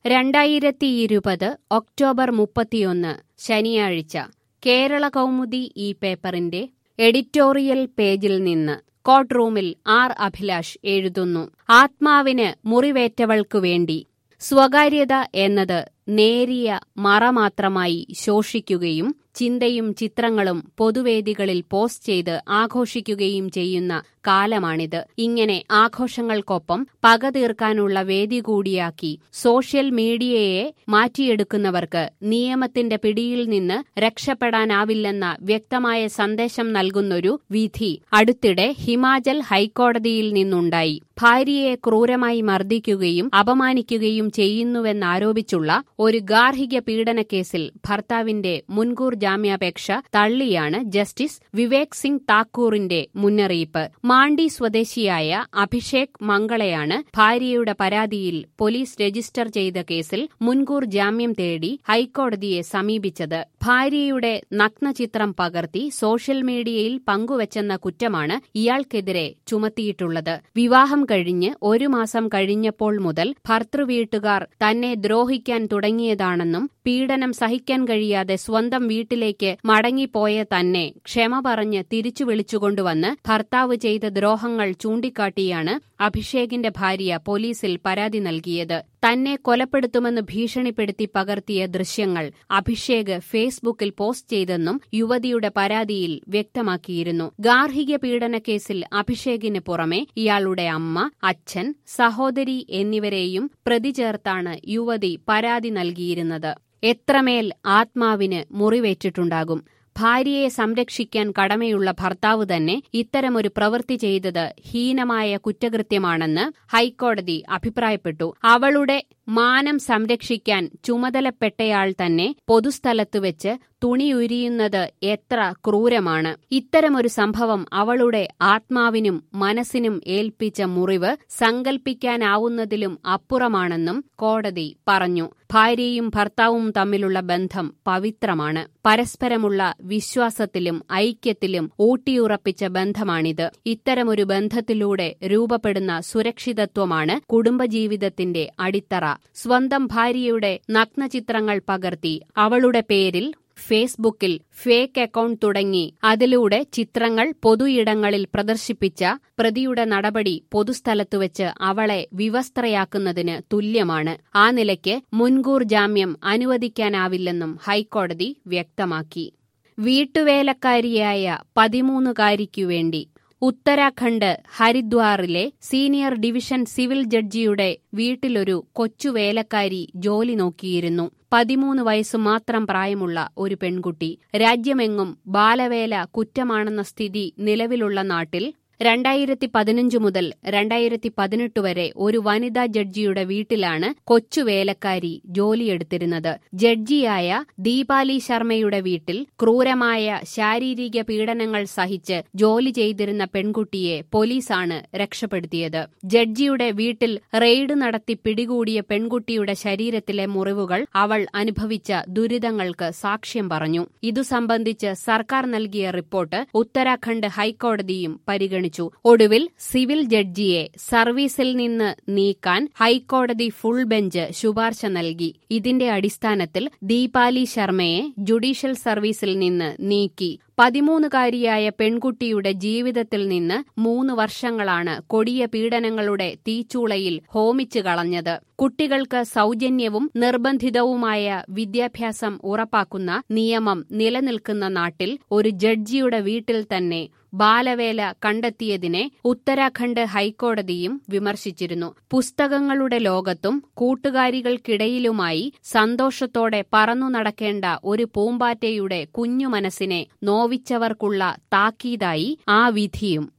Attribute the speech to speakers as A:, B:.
A: രണ്ടായിരത്തി ഇരുപത് ഒക്ടോബർ മുപ്പത്തിയൊന്ന് ശനിയാഴ്ച കേരള കൗമുദി ഈ പേപ്പറിന്റെ എഡിറ്റോറിയൽ പേജിൽ നിന്ന് കോർട്ട് റൂമിൽ ആർ അഭിലാഷ് എഴുതുന്നു ആത്മാവിന് മുറിവേറ്റവൾക്കു വേണ്ടി സ്വകാര്യത എന്നത് നേരിയ മറ മാത്രമായി ശോഷിക്കുകയും ചിന്തയും ചിത്രങ്ങളും പൊതുവേദികളിൽ പോസ്റ്റ് ചെയ്ത് ആഘോഷിക്കുകയും ചെയ്യുന്ന കാലമാണിത് ഇങ്ങനെ ആഘോഷങ്ങൾക്കൊപ്പം പക തീർക്കാനുള്ള വേദി കൂടിയാക്കി സോഷ്യൽ മീഡിയയെ മാറ്റിയെടുക്കുന്നവർക്ക് നിയമത്തിന്റെ പിടിയിൽ നിന്ന് രക്ഷപ്പെടാനാവില്ലെന്ന വ്യക്തമായ സന്ദേശം നൽകുന്നൊരു വിധി അടുത്തിടെ ഹിമാചൽ ഹൈക്കോടതിയിൽ നിന്നുണ്ടായി ഭാര്യയെ ക്രൂരമായി മർദ്ദിക്കുകയും അപമാനിക്കുകയും ചെയ്യുന്നുവെന്നാരോപിച്ചുള്ള ഒരു ഗാർഹിക പീഡനക്കേസിൽ ഭർത്താവിന്റെ മുൻകൂർ ജാമ്യാപേക്ഷ തള്ളിയാണ് ജസ്റ്റിസ് വിവേക് സിംഗ് താക്കൂറിന്റെ മുന്നറിയിപ്പ് മാണ്ടി സ്വദേശിയായ അഭിഷേക് മംഗളയാണ് ഭാര്യയുടെ പരാതിയിൽ പോലീസ് രജിസ്റ്റർ ചെയ്ത കേസിൽ മുൻകൂർ ജാമ്യം തേടി ഹൈക്കോടതിയെ സമീപിച്ചത് ഭാര്യയുടെ നഗ്നചിത്രം പകർത്തി സോഷ്യൽ മീഡിയയിൽ പങ്കുവച്ചെന്ന കുറ്റമാണ് ഇയാൾക്കെതിരെ ചുമത്തിയിട്ടുള്ളത് വിവാഹം കഴിഞ്ഞ് ഒരു മാസം കഴിഞ്ഞപ്പോൾ മുതൽ ഭർത്തൃവീട്ടുകാർ തന്നെ ദ്രോഹിക്കാൻ തുടങ്ങിയതാണെന്നും പീഡനം സഹിക്കാൻ കഴിയാതെ സ്വന്തം വീട്ടിലേക്ക് മടങ്ങിപ്പോയ തന്നെ ക്ഷമ പറഞ്ഞ് തിരിച്ചു വിളിച്ചുകൊണ്ടുവന്ന് ഭർത്താവ് ചെയ്ത ദ്രോഹങ്ങൾ ചൂണ്ടിക്കാട്ടിയാണ് അഭിഷേകിന്റെ ഭാര്യ പോലീസിൽ പരാതി നൽകിയത് തന്നെ കൊലപ്പെടുത്തുമെന്ന് ഭീഷണിപ്പെടുത്തി പകർത്തിയ ദൃശ്യങ്ങൾ അഭിഷേക് ഫേസ്ബുക്കിൽ പോസ്റ്റ് ചെയ്തെന്നും യുവതിയുടെ പരാതിയിൽ വ്യക്തമാക്കിയിരുന്നു ഗാർഹിക പീഡനക്കേസിൽ അഭിഷേകിന് പുറമെ ഇയാളുടെ അമ്മ അച്ഛൻ സഹോദരി എന്നിവരെയും പ്രതി ചേർത്താണ് യുവതി പരാതി നൽകിയിരുന്നത് എത്രമേൽ ആത്മാവിന് മുറിവേറ്റിട്ടുണ്ടാകും ഭാര്യയെ സംരക്ഷിക്കാൻ കടമയുള്ള ഭർത്താവ് തന്നെ ഇത്തരമൊരു പ്രവൃത്തി ചെയ്തത് ഹീനമായ കുറ്റകൃത്യമാണെന്ന് ഹൈക്കോടതി അഭിപ്രായപ്പെട്ടു അവളുടെ മാനം സംരക്ഷിക്കാൻ ചുമതലപ്പെട്ടയാൾ തന്നെ പൊതുസ്ഥലത്ത് വെച്ച് തുണിയുരിയുന്നത് എത്ര ക്രൂരമാണ് ഇത്തരമൊരു സംഭവം അവളുടെ ആത്മാവിനും മനസ്സിനും ഏൽപ്പിച്ച മുറിവ് സങ്കൽപ്പിക്കാനാവുന്നതിലും അപ്പുറമാണെന്നും കോടതി പറഞ്ഞു ഭാര്യയും ഭർത്താവും തമ്മിലുള്ള ബന്ധം പവിത്രമാണ് പരസ്പരമുള്ള വിശ്വാസത്തിലും ഐക്യത്തിലും ഊട്ടിയുറപ്പിച്ച ബന്ധമാണിത് ഇത്തരമൊരു ബന്ധത്തിലൂടെ രൂപപ്പെടുന്ന സുരക്ഷിതത്വമാണ് കുടുംബജീവിതത്തിന്റെ അടിത്തറ സ്വന്തം ഭാര്യയുടെ നഗ്നചിത്രങ്ങൾ പകർത്തി അവളുടെ പേരിൽ ഫേസ്ബുക്കിൽ ഫേക്ക് അക്കൗണ്ട് തുടങ്ങി അതിലൂടെ ചിത്രങ്ങൾ പൊതുയിടങ്ങളിൽ പ്രദർശിപ്പിച്ച പ്രതിയുടെ നടപടി പൊതുസ്ഥലത്തുവെച്ച് അവളെ വിവസ്ത്രയാക്കുന്നതിന് തുല്യമാണ് ആ നിലയ്ക്ക് മുൻകൂർ ജാമ്യം അനുവദിക്കാനാവില്ലെന്നും ഹൈക്കോടതി വ്യക്തമാക്കി വീട്ടുവേലക്കാരിയായ പതിമൂന്നുകാരിക്കു വേണ്ടി ഉത്തരാഖണ്ഡ് ഹരിദ്വാറിലെ സീനിയർ ഡിവിഷൻ സിവിൽ ജഡ്ജിയുടെ വീട്ടിലൊരു കൊച്ചു വേലക്കാരി ജോലി നോക്കിയിരുന്നു പതിമൂന്ന് വയസ്സ് മാത്രം പ്രായമുള്ള ഒരു പെൺകുട്ടി രാജ്യമെങ്ങും ബാലവേല കുറ്റമാണെന്ന സ്ഥിതി നിലവിലുള്ള നാട്ടിൽ രണ്ടായിരത്തി പതിനഞ്ച് മുതൽ രണ്ടായിരത്തി പതിനെട്ട് വരെ ഒരു വനിതാ ജഡ്ജിയുടെ വീട്ടിലാണ് കൊച്ചു വേലക്കാരി ജോലിയെടുത്തിരുന്നത് ജഡ്ജിയായ ദീപാലി ശർമ്മയുടെ വീട്ടിൽ ക്രൂരമായ ശാരീരിക പീഡനങ്ങൾ സഹിച്ച് ജോലി ചെയ്തിരുന്ന പെൺകുട്ടിയെ പോലീസാണ് രക്ഷപ്പെടുത്തിയത് ജഡ്ജിയുടെ വീട്ടിൽ റെയ്ഡ് നടത്തി പിടികൂടിയ പെൺകുട്ടിയുടെ ശരീരത്തിലെ മുറിവുകൾ അവൾ അനുഭവിച്ച ദുരിതങ്ങൾക്ക് സാക്ഷ്യം പറഞ്ഞു ഇതു സംബന്ധിച്ച് സർക്കാർ നൽകിയ റിപ്പോർട്ട് ഉത്തരാഖണ്ഡ് ഹൈക്കോടതിയും പരിഗണിച്ചു പരിഗണിച്ചു ഒടുവിൽ സിവിൽ ജഡ്ജിയെ സർവീസിൽ നിന്ന് നീക്കാൻ ഹൈക്കോടതി ഫുൾ ബെഞ്ച് ശുപാർശ നൽകി ഇതിന്റെ അടിസ്ഥാനത്തിൽ ദീപാലി ശർമ്മയെ ജുഡീഷ്യൽ സർവീസിൽ നിന്ന് നീക്കി പതിമൂന്നുകാരിയായ പെൺകുട്ടിയുടെ ജീവിതത്തിൽ നിന്ന് മൂന്ന് വർഷങ്ങളാണ് കൊടിയ പീഡനങ്ങളുടെ തീച്ചൂളയിൽ ഹോമിച്ചു കളഞ്ഞത് കുട്ടികൾക്ക് സൗജന്യവും നിർബന്ധിതവുമായ വിദ്യാഭ്യാസം ഉറപ്പാക്കുന്ന നിയമം നിലനിൽക്കുന്ന നാട്ടിൽ ഒരു ജഡ്ജിയുടെ വീട്ടിൽ തന്നെ ബാലവേല കണ്ടെത്തിയതിനെ ഉത്തരാഖണ്ഡ് ഹൈക്കോടതിയും വിമർശിച്ചിരുന്നു പുസ്തകങ്ങളുടെ ലോകത്തും കൂട്ടുകാരികൾക്കിടയിലുമായി സന്തോഷത്തോടെ പറന്നു നടക്കേണ്ട ഒരു പൂമ്പാറ്റയുടെ കുഞ്ഞു മനസ്സിനെ നോവിച്ചവർക്കുള്ള താക്കീതായി ആ വിധിയും